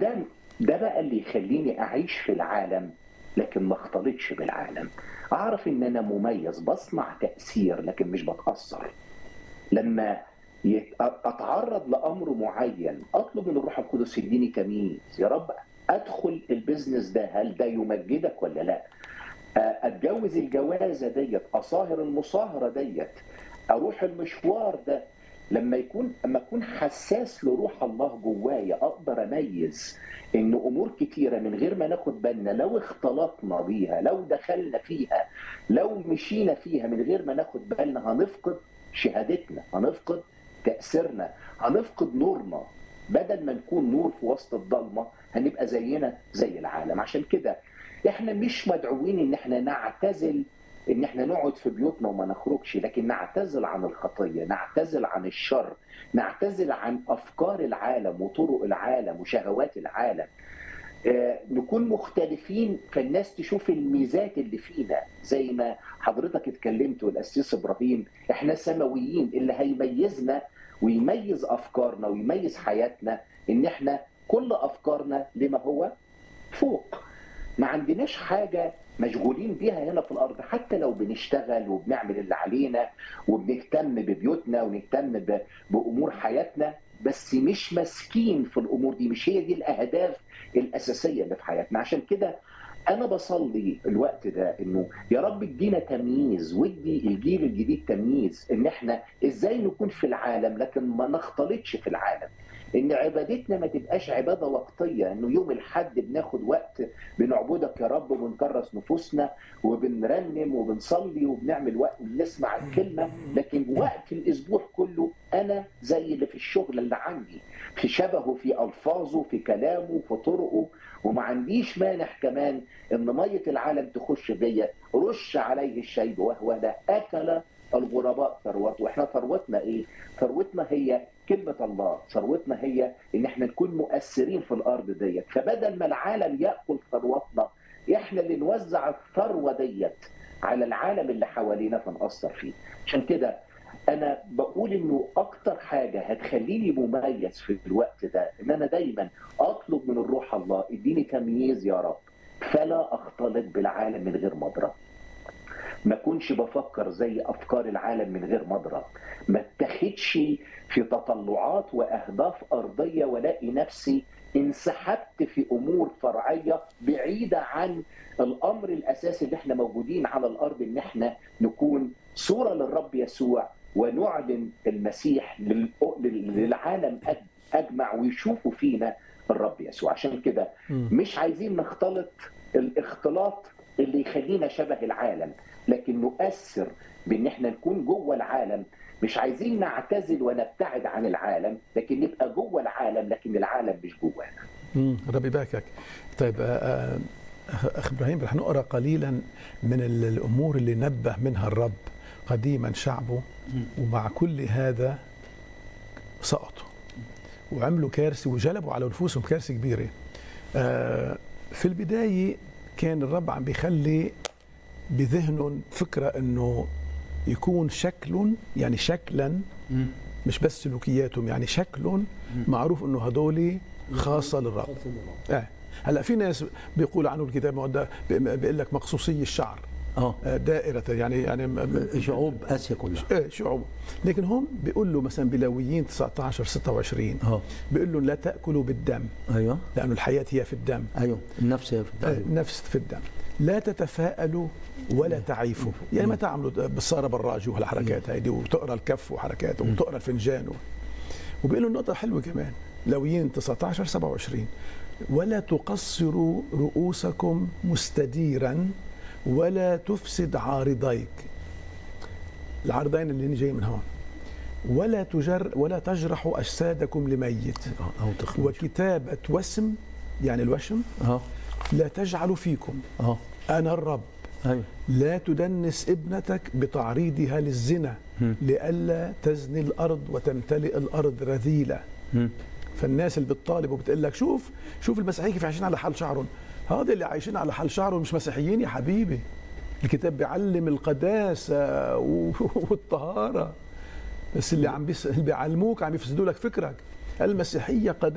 ده ده بقى اللي يخليني اعيش في العالم لكن ما اختلطش بالعالم اعرف ان انا مميز بصنع تاثير لكن مش بتاثر لما يت- اتعرض لامر معين اطلب من الروح القدس يديني تمييز يا رب ادخل البيزنس ده هل ده يمجدك ولا لا اتجوز الجوازه ديت اصاهر المصاهره ديت اروح المشوار ده لما يكون لما اكون حساس لروح الله جوايا اقدر اميز ان امور كتيره من غير ما ناخد بالنا لو اختلطنا بيها لو دخلنا فيها لو مشينا فيها من غير ما ناخد بالنا هنفقد شهادتنا هنفقد تاثيرنا هنفقد نورنا بدل ما نكون نور في وسط الضلمه هنبقى زينا زي العالم عشان كده احنا مش مدعوين ان احنا نعتزل ان احنا نقعد في بيوتنا وما نخرجش لكن نعتزل عن الخطيه نعتزل عن الشر نعتزل عن افكار العالم وطرق العالم وشهوات العالم آه، نكون مختلفين فالناس تشوف الميزات اللي فينا زي ما حضرتك اتكلمت والاسيس ابراهيم احنا سماويين اللي هيميزنا ويميز افكارنا ويميز حياتنا ان احنا كل افكارنا لما هو فوق ما عندناش حاجه مشغولين بيها هنا في الارض حتى لو بنشتغل وبنعمل اللي علينا وبنهتم ببيوتنا ونهتم ب- بامور حياتنا بس مش ماسكين في الامور دي مش هي دي الاهداف الاساسيه اللي في حياتنا عشان كده انا بصلي الوقت ده انه يا رب ادينا تمييز وادي الجيل الجديد تمييز ان احنا ازاي نكون في العالم لكن ما نختلطش في العالم ان عبادتنا ما تبقاش عباده وقتيه انه يوم الحد بناخد وقت بنعبدك يا رب وبنكرس نفوسنا وبنرنم وبنصلي وبنعمل وقت بنسمع الكلمه لكن وقت الاسبوع كله انا زي اللي في الشغل اللي عندي في شبهه في الفاظه في كلامه في طرقه وما عنديش مانع كمان ان ميه العالم تخش بيا رش عليه الشيب وهو ده اكل الغرباء ثروته واحنا ثروتنا ايه؟ ثروتنا هي كلمة الله ثروتنا هي ان احنا نكون مؤثرين في الارض ديت فبدل ما العالم ياكل ثروتنا احنا اللي نوزع الثروة ديت على العالم اللي حوالينا فنأثر فيه عشان كده انا بقول انه اكتر حاجة هتخليني مميز في الوقت ده ان انا دايما اطلب من الروح الله اديني تمييز يا رب فلا اختلط بالعالم من غير مضرب ما كنش بفكر زي افكار العالم من غير مضرب ما اتخدش في تطلعات واهداف ارضيه والاقي نفسي انسحبت في امور فرعيه بعيده عن الامر الاساسي اللي احنا موجودين على الارض ان احنا نكون صوره للرب يسوع ونعلن المسيح لل- للعالم أج- اجمع ويشوفوا فينا الرب يسوع عشان كده مش عايزين نختلط الاختلاط اللي يخلينا شبه العالم لكن نؤثر بان احنا نكون جوه العالم مش عايزين نعتزل ونبتعد عن العالم لكن نبقى جوه العالم لكن العالم مش جوانا مم. ربي يباركك طيب آه، آه، اخ ابراهيم رح نقرا قليلا من ال- الامور اللي نبه منها الرب قديما شعبه ومع كل هذا سقطوا وعملوا كارثه وجلبوا على نفوسهم كارثه كبيره آه، في البدايه كان الرب عم بيخلي بذهنهم فكره انه يكون شكل يعني شكلا مش بس سلوكياتهم يعني شكل معروف انه هدول خاصه للرب آه. هلا في ناس بيقول عنه الكتاب مودة بيقول لك مقصوصي الشعر اه آه، دائرة يعني يعني م- م- شعوب اسيا كلها ايه شعوب لكن هم بيقول له مثلا بلاويين 19 26 اه بيقول لهم لا تاكلوا بالدم ايوه لانه الحياه هي في الدم ايوه النفس هي في آه، الدم. نفس في الدم لا تتفاءلوا ولا تعيفوا يعني ما تعملوا بالصاره براج وهالحركات هيدي وتقرا الكف وحركاته وتقرا الفنجان و- وبيقول له نقطه حلوه كمان لويين 19 27 ولا تقصروا رؤوسكم مستديرا ولا تفسد عارضيك العارضين اللي جاي من هون ولا تجر ولا تجرحوا اجسادكم لميت آه، او تخرج وكتابه وسم يعني الوشم اه لا تجعل فيكم اه انا الرب ايوه لا تدنس ابنتك بتعريضها للزنا مم. لئلا تزني الارض وتمتلئ الارض رذيله مم. فالناس اللي بتطالب وبتقول لك شوف شوف المسيحيين كيف عايشين على حال شعرهم هذا اللي عايشين على حال شعرهم مش مسيحيين يا حبيبي الكتاب بيعلم القداسه والطهاره بس اللي عم بيس... اللي بيعلموك عم يفسدوا لك فكرك المسيحيه قد